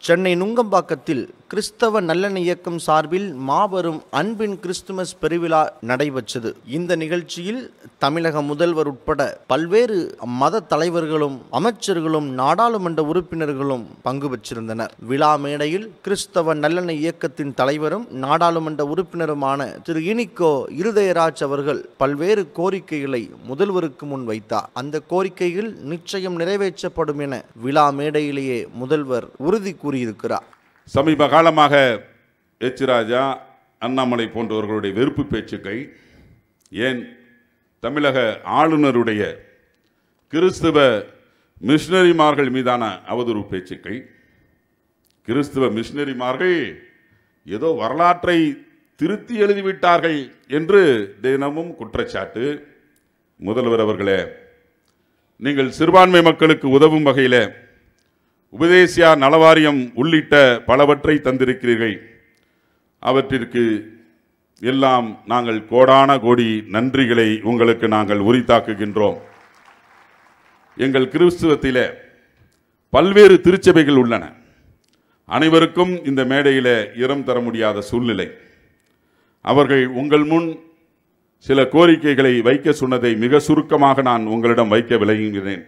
சென்னை நுங்கம்பாக்கத்தில் கிறிஸ்தவ நல்லெண்ண இயக்கம் சார்பில் மாபெரும் அன்பின் கிறிஸ்துமஸ் பெருவிழா நடைபெற்றது இந்த நிகழ்ச்சியில் தமிழக முதல்வர் உட்பட பல்வேறு மத தலைவர்களும் அமைச்சர்களும் நாடாளுமன்ற உறுப்பினர்களும் பங்கு பெற்றிருந்தனர் விழா மேடையில் கிறிஸ்தவ நல்லெண்ண இயக்கத்தின் தலைவரும் நாடாளுமன்ற உறுப்பினருமான திரு இனிக்கோ இருதயராஜ் அவர்கள் பல்வேறு கோரிக்கைகளை முதல்வருக்கு முன் வைத்தார் அந்த கோரிக்கைகள் நிச்சயம் நிறைவேற்றப்படும் என விழா மேடையிலேயே முதல்வர் உறுதி கூறியிருக்கிறார் சமீப காலமாக எச் ராஜா அண்ணாமலை போன்றவர்களுடைய வெறுப்பு பேச்சுக்கள் ஏன் தமிழக ஆளுநருடைய கிறிஸ்துவ மிஷினரிமார்கள் மீதான அவதூறு பேச்சுக்கள் கிறிஸ்துவ மிஷினரிமார்கள் ஏதோ வரலாற்றை திருத்தி எழுதிவிட்டார்கள் என்று தினமும் குற்றச்சாட்டு முதல்வர் அவர்களே நீங்கள் சிறுபான்மை மக்களுக்கு உதவும் வகையில் உபதேசியா நலவாரியம் உள்ளிட்ட பலவற்றை தந்திருக்கிறீர்கள் அவற்றிற்கு எல்லாம் நாங்கள் கோடான கோடி நன்றிகளை உங்களுக்கு நாங்கள் உரித்தாக்குகின்றோம் எங்கள் கிறிஸ்துவத்திலே பல்வேறு திருச்சபைகள் உள்ளன அனைவருக்கும் இந்த மேடையில இடம் தர முடியாத சூழ்நிலை அவர்கள் உங்கள் முன் சில கோரிக்கைகளை வைக்க சொன்னதை மிக சுருக்கமாக நான் உங்களிடம் வைக்க விளைகிறேன்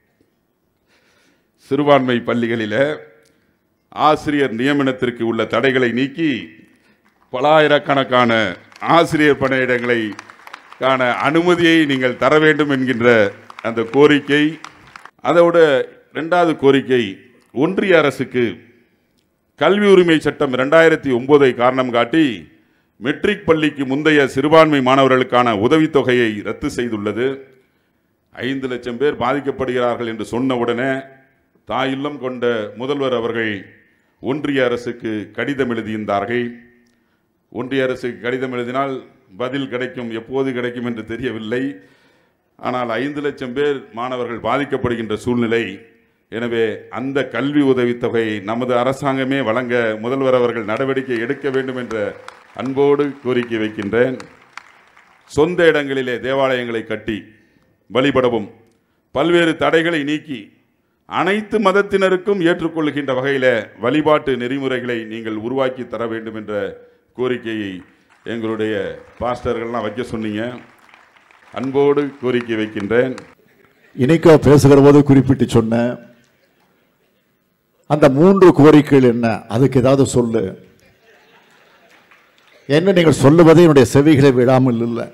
சிறுபான்மை பள்ளிகளில் ஆசிரியர் நியமனத்திற்கு உள்ள தடைகளை நீக்கி பலாயிரக்கணக்கான ஆசிரியர் பணியிடங்களை காண அனுமதியை நீங்கள் தர வேண்டும் என்கின்ற அந்த கோரிக்கை அதோட ரெண்டாவது கோரிக்கை ஒன்றிய அரசுக்கு கல்வி உரிமை சட்டம் ரெண்டாயிரத்தி ஒன்பதை காரணம் காட்டி மெட்ரிக் பள்ளிக்கு முந்தைய சிறுபான்மை மாணவர்களுக்கான உதவித்தொகையை ரத்து செய்துள்ளது ஐந்து லட்சம் பேர் பாதிக்கப்படுகிறார்கள் என்று சொன்ன உடனே தாயுள்ளம் கொண்ட முதல்வர் அவர்கள் ஒன்றிய அரசுக்கு கடிதம் எழுதியிருந்தார்கள் ஒன்றிய அரசுக்கு கடிதம் எழுதினால் பதில் கிடைக்கும் எப்போது கிடைக்கும் என்று தெரியவில்லை ஆனால் ஐந்து லட்சம் பேர் மாணவர்கள் பாதிக்கப்படுகின்ற சூழ்நிலை எனவே அந்த கல்வி உதவித்தொகையை நமது அரசாங்கமே வழங்க முதல்வர் அவர்கள் நடவடிக்கை எடுக்க வேண்டும் என்ற அன்போடு கோரிக்கை வைக்கின்றேன் சொந்த இடங்களிலே தேவாலயங்களை கட்டி வழிபடவும் பல்வேறு தடைகளை நீக்கி அனைத்து மதத்தினருக்கும் ஏற்றுக்கொள்கின்ற வகையில் வழிபாட்டு நெறிமுறைகளை நீங்கள் உருவாக்கி தர வேண்டும் என்ற கோரிக்கையை எங்களுடைய பாஸ்டர்கள்லாம் வைக்க சொன்னீங்க அன்போடு கோரிக்கை வைக்கின்றேன் இணைக்கா பேசுகிற போது குறிப்பிட்டு சொன்ன அந்த மூன்று கோரிக்கைகள் என்ன அதுக்கு ஏதாவது சொல்லு என்ன நீங்கள் சொல்லுவதை என்னுடைய செவிகளை விடாமல் இல்லை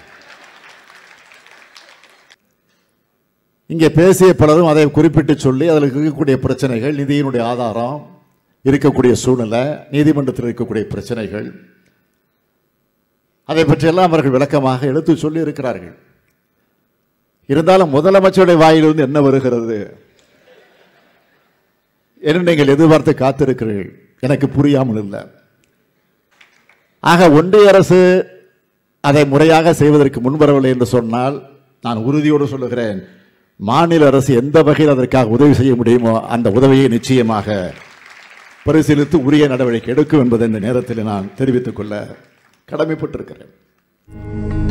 இங்கே பேசிய பலரும் அதை குறிப்பிட்டு சொல்லி அதில் இருக்கக்கூடிய பிரச்சனைகள் நிதியினுடைய ஆதாரம் இருக்கக்கூடிய சூழ்நிலை நீதிமன்றத்தில் இருக்கக்கூடிய பிரச்சனைகள் அதை பற்றியெல்லாம் அவர்கள் விளக்கமாக எடுத்து சொல்லி இருக்கிறார்கள் இருந்தாலும் முதலமைச்சருடைய வாயிலிருந்து என்ன வருகிறது என்று நீங்கள் எதிர்பார்த்து காத்திருக்கிறீர்கள் எனக்கு புரியாமல் இல்லை ஆக ஒன்றிய அரசு அதை முறையாக செய்வதற்கு முன்வரவில்லை என்று சொன்னால் நான் உறுதியோடு சொல்லுகிறேன் மாநில அரசு எந்த வகையில் அதற்காக உதவி செய்ய முடியுமோ அந்த உதவியை நிச்சயமாக பரிசீலித்து உரிய நடவடிக்கை எடுக்கும் என்பதை இந்த நேரத்தில் நான் தெரிவித்துக் கொள்ள கடமைப்பட்டிருக்கிறேன்